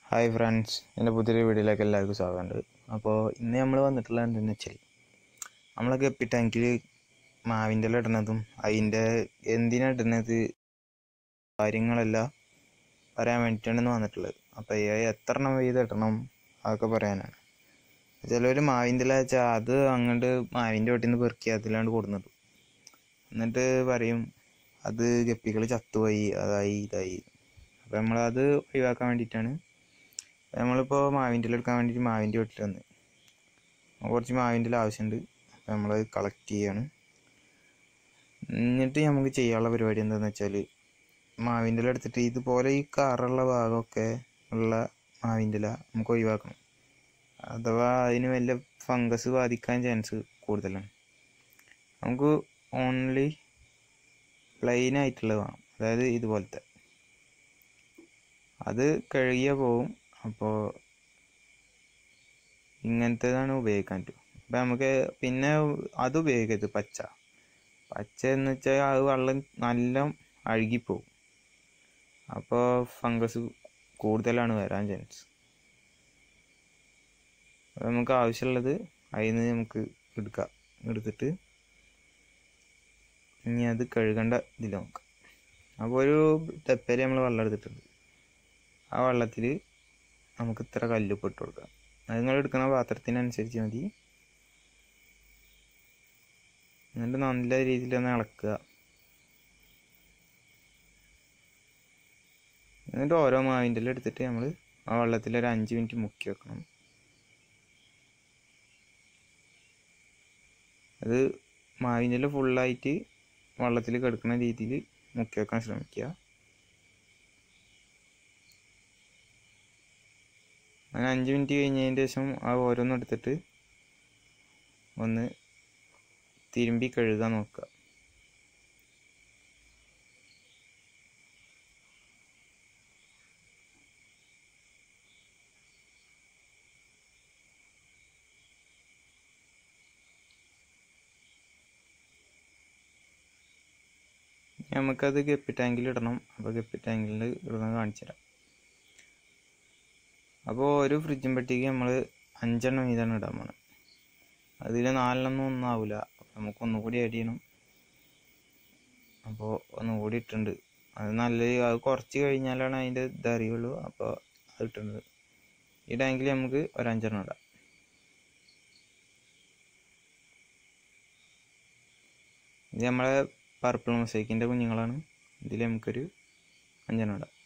hi friends എൻ്റെ പുതിയൊരു വീഡിയോയിലേക്ക് എല്ലാവർക്കും സ്വാഗതമുണ്ട് അപ്പോൾ ഇന്ന് നമ്മൾ വന്നിട്ടുള്ള എന്തെന്ന് വെച്ചാൽ നമ്മളൊക്കെ എപ്പി ടാങ്കിൽ മാവിൻ്റെ ഇല ഇടുന്നതും അതിൻ്റെ എന്തിനാ ഇടുന്നത് കാര്യങ്ങളെല്ലാം പറയാൻ വേണ്ടിയിട്ടാണ് ഇന്ന് വന്നിട്ടുള്ളത് അപ്പോൾ ഈ എത്ര എണ്ണം വീതം ഇടണം അതൊക്കെ പറയാനാണ് ചിലവർ മാവിൻ്റെ ഇല വെച്ചാൽ അത് അങ്ങോട്ട് മാവിൻ്റെ വീട്ടിൽ നിന്ന് പെറുക്കി അതിലാണ്ട് കൊടുന്നിടും എന്നിട്ട് പറയും അത് ഗപ്പികൾ ചത്തുപോയി അതായി ഇതായി അപ്പോൾ നമ്മളത് ഒഴിവാക്കാൻ വേണ്ടിയിട്ടാണ് നമ്മളിപ്പോൾ മാവിൻ്റെ ഇല എടുക്കാൻ വേണ്ടിയിട്ട് മാവിൻ്റെ വീട്ടിൽ വന്ന് നമുക്ക് കുറച്ച് മാവിൻ്റെ ഇല ആവശ്യമുണ്ട് അപ്പോൾ നമ്മളത് കളക്ട് ചെയ്യാണ് എന്നിട്ട് നമുക്ക് ചെയ്യാനുള്ള പരിപാടി എന്താണെന്ന് വെച്ചാൽ മാവിൻ്റെ ഇല എടുത്തിട്ട് ഇതുപോലെ ഈ കറുള്ള ഭാഗമൊക്കെ ഉള്ള മാവിൻ്റെ ഇല നമുക്ക് ഒഴിവാക്കണം അഥവാ അതിന് വല്ല ഫംഗസ് ബാധിക്കാൻ ചാൻസ് കൂടുതലാണ് നമുക്ക് ഓൺലി പ്ലെയിൻ ആയിട്ടുള്ളത് വേണം അതായത് ഇതുപോലത്തെ അത് കഴുകിയ പോവും അപ്പോൾ ഇങ്ങനത്തേതാണ് ഉപയോഗിക്കാൻ പറ്റും അപ്പം നമുക്ക് പിന്നെ അത് ഉപയോഗിക്കരുത് പച്ച പച്ച എന്ന് വെച്ചാൽ അത് വെള്ളം നല്ല അഴുകിപ്പോവും അപ്പോൾ ഫംഗസ് കൂടുതലാണ് വരാൻ ചാൻസ് അപ്പോൾ നമുക്ക് ആവശ്യമുള്ളത് അതിൽ നിന്ന് നമുക്ക് എടുക്കാം എടുത്തിട്ട് ഇനി അത് കഴുകേണ്ട ഇതിൽ നോക്കാം അപ്പോൾ ഒരു തെപ്പേര് നമ്മൾ വെള്ളം എടുത്തിട്ടുണ്ട് ആ വെള്ളത്തിൽ നമുക്ക് ഇത്ര കല്ലുപ്പ് ഇട്ട് കൊടുക്കാം അത് നിങ്ങൾ എടുക്കുന്ന പാത്രത്തിനനുസരിച്ച് മതി എന്നിട്ട് നല്ല രീതിയിൽ ഒന്ന് ഇളക്കുക എന്നിട്ട് ഓരോ മാവിൻ്റെ എടുത്തിട്ട് നമ്മൾ ആ വെള്ളത്തിൽ ഒരു അഞ്ച് മിനിറ്റ് മുക്കി വെക്കണം അത് മാവിൻ്റെ ഫുള്ളായിട്ട് വെള്ളത്തിൽ കിടക്കുന്ന രീതിയിൽ മുക്കി വെക്കാൻ ശ്രമിക്കുക അങ്ങനെ അഞ്ച് മിനിറ്റ് കഴിഞ്ഞതിന് ശേഷം ആ ഓരോന്നും എടുത്തിട്ട് ഒന്ന് തിരുമ്പി കഴുകാൻ നോക്കുക നമുക്കത് ഗപ്പി ടാങ്കിൽ ഇടണം അപ്പോൾ ഗപ്പി ടാങ്കിൽ ഇടുന്നത് കാണിച്ചു തരാം അപ്പോൾ ഒരു ഫ്രിഡ്ജും പെട്ടിക്ക് നമ്മൾ അഞ്ചെണ്ണം വീതമാണ് ഇടാൻ പോണത് അതിൽ നാലെണ്ണം ഒന്നും ആവില്ല നമുക്ക് ഒന്നുകൂടി ആഡ് ചെയ്യണം അപ്പോൾ ഒന്നുകൂടി ഇട്ടുണ്ട് അത് നല്ല അത് കുറച്ച് കഴിഞ്ഞാലാണ് അതിൻ്റെ ഇത് അറിയുള്ളൂ അപ്പോൾ അത് ഇട്ടുണ്ട് ഈ ടാങ്കിൽ നമുക്ക് ഒരു അഞ്ചെണ്ണം ഇടാം ഇത് നമ്മളെ പർപ്പിൾ മൊസൈക്കിൻ്റെ കുഞ്ഞുങ്ങളാണ് ഇതിൽ നമുക്കൊരു അഞ്ചെണ്ണം ഇടാം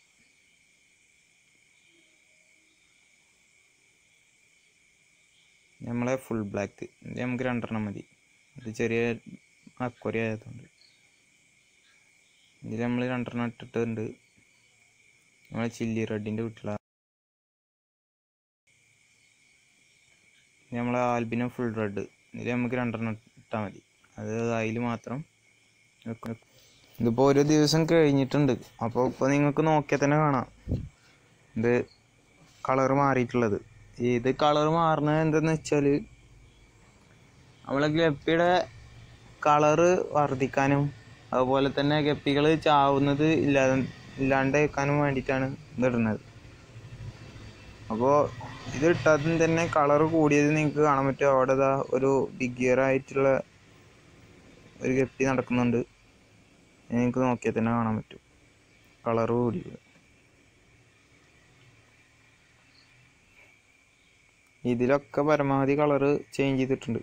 നമ്മളെ ഫുൾ ബ്ലാക്ക് ഇത് നമുക്ക് രണ്ടെണ്ണം മതി ഇത് ചെറിയ അക്വറി ആയതുകൊണ്ട് ഇതിൽ നമ്മൾ രണ്ടെണ്ണം ഇട്ടിട്ടുണ്ട് നമ്മളെ ചില്ലി റെഡിൻ്റെ വീട്ടില നമ്മളെ ആൽബിനോ ഫുൾ റെഡ് ഇതിൽ നമുക്ക് രണ്ടെണ്ണം ഇട്ടാൽ മതി അത് അതിൽ മാത്രം ഇതിപ്പോൾ ഒരു ദിവസം കഴിഞ്ഞിട്ടുണ്ട് അപ്പോൾ ഇപ്പോൾ നിങ്ങൾക്ക് നോക്കിയാൽ തന്നെ കാണാം ഇത് കളർ മാറിയിട്ടുള്ളത് ഇത് കളർ മാറുന്നത് എന്താന്ന് വെച്ചാൽ നമ്മളെ ഗപ്പിയുടെ കളറ് വർദ്ധിക്കാനും അതുപോലെ തന്നെ ഗപ്പികൾ ചാവുന്നത് ഇല്ലാതെ ഇല്ലാണ്ട് വെക്കാനും വേണ്ടിയിട്ടാണ് ഇത് ഇടുന്നത് അപ്പോൾ ഇത് ഇട്ടതും തന്നെ കളർ കൂടിയത് നിങ്ങൾക്ക് കാണാൻ പറ്റും അവിടെ ഇതാ ഒരു ബിഗിയർ ആയിട്ടുള്ള ഒരു ഗപ്പി നടക്കുന്നുണ്ട് നിങ്ങൾക്ക് നോക്കിയാൽ തന്നെ കാണാൻ പറ്റും കളർ കൂടിയത് ഇതിലൊക്കെ പരമാവധി കളറ് ചേഞ്ച് ചെയ്തിട്ടുണ്ട്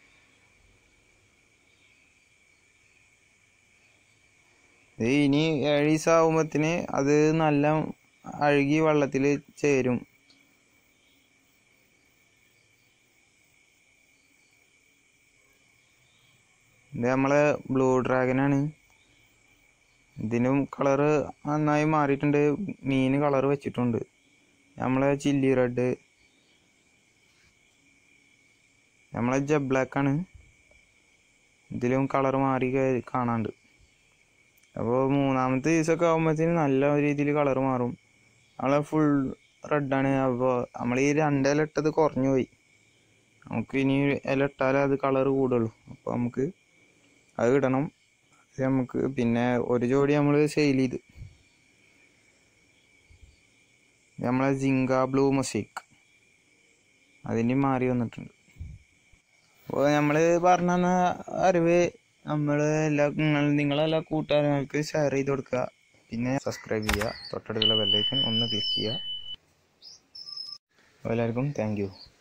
ഇത് ഇനി ഏഴ് ദിവസം ആകുമ്പത്തിന് അത് നല്ല അഴുകി വെള്ളത്തിൽ ചേരും ഇത് നമ്മളെ ബ്ലൂ ഡ്രാഗനാണ് ഇതിനും കളറ് നന്നായി മാറിയിട്ടുണ്ട് മീൻ കളറ് വെച്ചിട്ടുണ്ട് നമ്മളെ ചില്ലി റെഡ് നമ്മളെ ജ ബ്ലാക്ക് ആണ് ഇതിലും കളർ മാറി കാണാണ്ട് അപ്പോൾ മൂന്നാമത്തെ ദിവസമൊക്കെ ആകുമ്പോഴത്തേന് നല്ല രീതിയിൽ കളർ മാറും നമ്മളെ ഫുൾ റെഡാണ് അപ്പോൾ നമ്മൾ ഈ രണ്ട് ഇല ഇട്ടത് കുറഞ്ഞു പോയി നമുക്ക് ഇനി ഇല ഇട്ടാലേ അത് കളർ കൂടുള്ളൂ അപ്പോൾ നമുക്ക് അത് ഇടണം അത് നമുക്ക് പിന്നെ ഒരു ജോഡി നമ്മൾ സെയിൽ ചെയ്ത് ഇത് നമ്മളെ ജിങ്ക ബ്ലൂ മൊസൈക്ക് അതിൻ്റെ മാറി വന്നിട്ടുണ്ട് അപ്പോൾ നമ്മൾ പറഞ്ഞു തന്ന അറിവ് നമ്മൾ എല്ലാ നിങ്ങൾ നിങ്ങളെല്ലാ കൂട്ടുകാർക്ക് ഷെയർ ചെയ്ത് കൊടുക്കുക പിന്നെ സബ്സ്ക്രൈബ് ചെയ്യുക തൊട്ടടുത്തുള്ള ബെല്ലൈക്കൺ ഒന്ന് ക്ലിക്ക് ചെയ്യുക അപ്പോൾ എല്ലാവർക്കും താങ്ക് യു